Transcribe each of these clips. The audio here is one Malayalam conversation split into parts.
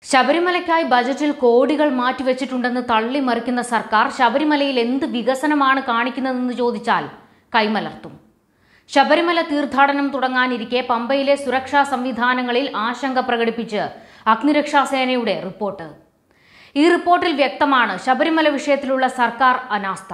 ശബരിമലയ്ക്കായി ബജറ്റിൽ കോടികൾ മാറ്റിവെച്ചിട്ടുണ്ടെന്ന് തള്ളിമറിക്കുന്ന സർക്കാർ ശബരിമലയിൽ എന്ത് വികസനമാണ് കാണിക്കുന്നതെന്ന് ചോദിച്ചാൽ കൈമലർത്തും ശബരിമല തീർത്ഥാടനം തുടങ്ങാനിരിക്കെ പമ്പയിലെ സുരക്ഷാ സംവിധാനങ്ങളിൽ ആശങ്ക പ്രകടിപ്പിച്ച് അഗ്നിരക്ഷാസേനയുടെ റിപ്പോർട്ട് ഈ റിപ്പോർട്ടിൽ വ്യക്തമാണ് ശബരിമല വിഷയത്തിലുള്ള സർക്കാർ അനാസ്ഥ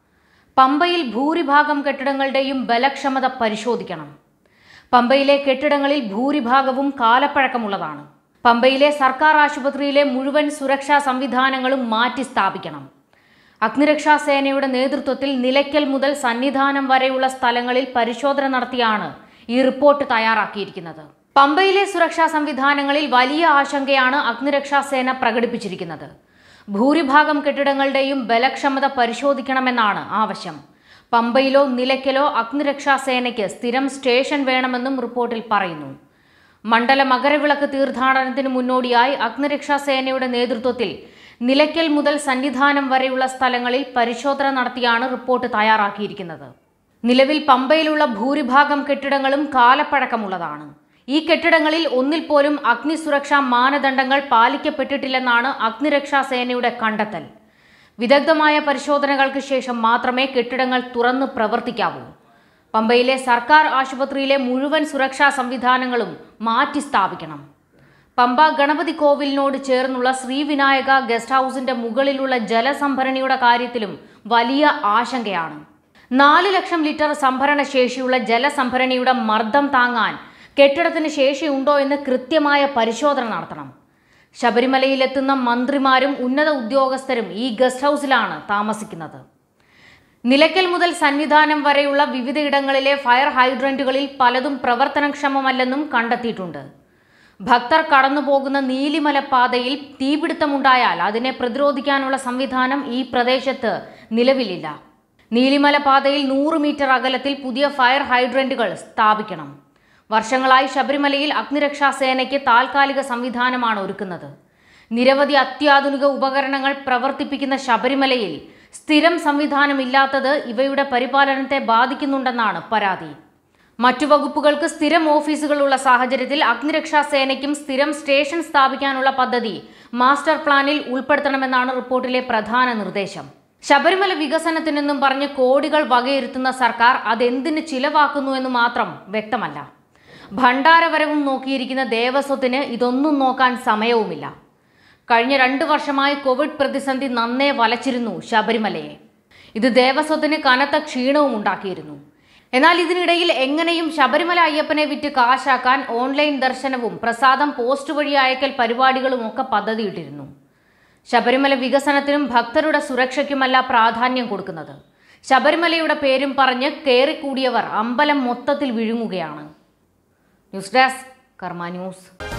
പമ്പയിൽ ഭൂരിഭാഗം കെട്ടിടങ്ങളുടെയും ബലക്ഷമത പരിശോധിക്കണം പമ്പയിലെ കെട്ടിടങ്ങളിൽ ഭൂരിഭാഗവും കാലപ്പഴക്കമുള്ളതാണ് പമ്പയിലെ സർക്കാർ ആശുപത്രിയിലെ മുഴുവൻ സുരക്ഷാ സംവിധാനങ്ങളും മാറ്റി സ്ഥാപിക്കണം അഗ്നിരക്ഷാ സേനയുടെ നേതൃത്വത്തിൽ നിലയ്ക്കൽ മുതൽ സന്നിധാനം വരെയുള്ള സ്ഥലങ്ങളിൽ പരിശോധന നടത്തിയാണ് ഈ റിപ്പോർട്ട് തയ്യാറാക്കിയിരിക്കുന്നത് പമ്പയിലെ സുരക്ഷാ സംവിധാനങ്ങളിൽ വലിയ ആശങ്കയാണ് അഗ്നിരക്ഷാ സേന പ്രകടിപ്പിച്ചിരിക്കുന്നത് ഭൂരിഭാഗം കെട്ടിടങ്ങളുടെയും ബലക്ഷമത പരിശോധിക്കണമെന്നാണ് ആവശ്യം പമ്പയിലോ നിലയ്ക്കലോ അഗ്നിരക്ഷാ സേനയ്ക്ക് സ്ഥിരം സ്റ്റേഷൻ വേണമെന്നും റിപ്പോർട്ടിൽ പറയുന്നു മണ്ഡല മകരവിളക്ക് തീർത്ഥാടനത്തിന് മുന്നോടിയായി അഗ്നിരക്ഷാ സേനയുടെ നേതൃത്വത്തിൽ നിലയ്ക്കൽ മുതൽ സന്നിധാനം വരെയുള്ള സ്ഥലങ്ങളിൽ പരിശോധന നടത്തിയാണ് റിപ്പോർട്ട് തയ്യാറാക്കിയിരിക്കുന്നത് നിലവിൽ പമ്പയിലുള്ള ഭൂരിഭാഗം കെട്ടിടങ്ങളും കാലപ്പഴക്കമുള്ളതാണ് ഈ കെട്ടിടങ്ങളിൽ ഒന്നിൽ പോലും അഗ്നിസുരക്ഷാ മാനദണ്ഡങ്ങൾ പാലിക്കപ്പെട്ടിട്ടില്ലെന്നാണ് അഗ്നിരക്ഷാ സേനയുടെ കണ്ടെത്തൽ വിദഗ്ധമായ പരിശോധനകൾക്ക് ശേഷം മാത്രമേ കെട്ടിടങ്ങൾ തുറന്ന് പ്രവർത്തിക്കാവൂ പമ്പയിലെ സർക്കാർ ആശുപത്രിയിലെ മുഴുവൻ സുരക്ഷാ സംവിധാനങ്ങളും മാറ്റി സ്ഥാപിക്കണം പമ്പ ഗണപതി കോവിലിനോട് ചേർന്നുള്ള ശ്രീവിനായക ഗസ്റ്റ് ഹൗസിന്റെ മുകളിലുള്ള ജലസംഭരണിയുടെ കാര്യത്തിലും വലിയ ആശങ്കയാണ് നാല് ലക്ഷം ലിറ്റർ സംഭരണ ശേഷിയുള്ള ജലസംഭരണിയുടെ മർദ്ദം താങ്ങാൻ കെട്ടിടത്തിന് ശേഷിയുണ്ടോ എന്ന് കൃത്യമായ പരിശോധന നടത്തണം ശബരിമലയിലെത്തുന്ന മന്ത്രിമാരും ഉന്നത ഉദ്യോഗസ്ഥരും ഈ ഗസ്റ്റ് ഹൗസിലാണ് താമസിക്കുന്നത് നിലയ്ക്കൽ മുതൽ സന്നിധാനം വരെയുള്ള വിവിധയിടങ്ങളിലെ ഫയർ ഹൈഡ്രന്റുകളിൽ പലതും പ്രവർത്തനക്ഷമമല്ലെന്നും കണ്ടെത്തിയിട്ടുണ്ട് ഭക്തർ കടന്നുപോകുന്ന നീലിമല പാതയിൽ തീപിടുത്തമുണ്ടായാൽ അതിനെ പ്രതിരോധിക്കാനുള്ള സംവിധാനം ഈ പ്രദേശത്ത് നിലവിലില്ല നീലിമല പാതയിൽ നൂറ് മീറ്റർ അകലത്തിൽ പുതിയ ഫയർ ഹൈഡ്രന്റുകൾ സ്ഥാപിക്കണം വർഷങ്ങളായി ശബരിമലയിൽ അഗ്നിരക്ഷാ സേനയ്ക്ക് താൽക്കാലിക സംവിധാനമാണ് ഒരുക്കുന്നത് നിരവധി അത്യാധുനിക ഉപകരണങ്ങൾ പ്രവർത്തിപ്പിക്കുന്ന ശബരിമലയിൽ സ്ഥിരം സംവിധാനമില്ലാത്തത് ഇവയുടെ പരിപാലനത്തെ ബാധിക്കുന്നുണ്ടെന്നാണ് പരാതി മറ്റു വകുപ്പുകൾക്ക് സ്ഥിരം ഓഫീസുകളുള്ള സാഹചര്യത്തിൽ അഗ്നിരക്ഷാ സേനയ്ക്കും സ്ഥിരം സ്റ്റേഷൻ സ്ഥാപിക്കാനുള്ള പദ്ധതി മാസ്റ്റർ പ്ലാനിൽ ഉൾപ്പെടുത്തണമെന്നാണ് റിപ്പോർട്ടിലെ പ്രധാന നിർദ്ദേശം ശബരിമല വികസനത്തിനെന്നും പറഞ്ഞ് കോടികൾ വകയിരുത്തുന്ന സർക്കാർ അതെന്തിന് ചിലവാക്കുന്നു എന്ന് മാത്രം വ്യക്തമല്ല ഭണ്ഡാരവരവും നോക്കിയിരിക്കുന്ന ദേവസ്വത്തിന് ഇതൊന്നും നോക്കാൻ സമയവുമില്ല കഴിഞ്ഞ രണ്ട് വർഷമായി കോവിഡ് പ്രതിസന്ധി നന്നേ വലച്ചിരുന്നു ശബരിമലയെ ഇത് ദേവസ്വത്തിന് കനത്ത ക്ഷീണവും ഉണ്ടാക്കിയിരുന്നു എന്നാൽ ഇതിനിടയിൽ എങ്ങനെയും ശബരിമല അയ്യപ്പനെ വിറ്റ് കാശാക്കാൻ ഓൺലൈൻ ദർശനവും പ്രസാദം പോസ്റ്റ് വഴി അയക്കൽ പരിപാടികളും ഒക്കെ പദ്ധതിയിട്ടിരുന്നു ശബരിമല വികസനത്തിനും ഭക്തരുടെ സുരക്ഷയ്ക്കുമല്ല പ്രാധാന്യം കൊടുക്കുന്നത് ശബരിമലയുടെ പേരും പറഞ്ഞ് കയറിക്കൂടിയവർ അമ്പലം മൊത്തത്തിൽ വിഴുങ്ങുകയാണ് ന്യൂസ് ഡെസ്ക് കർമ്മ ന്യൂസ്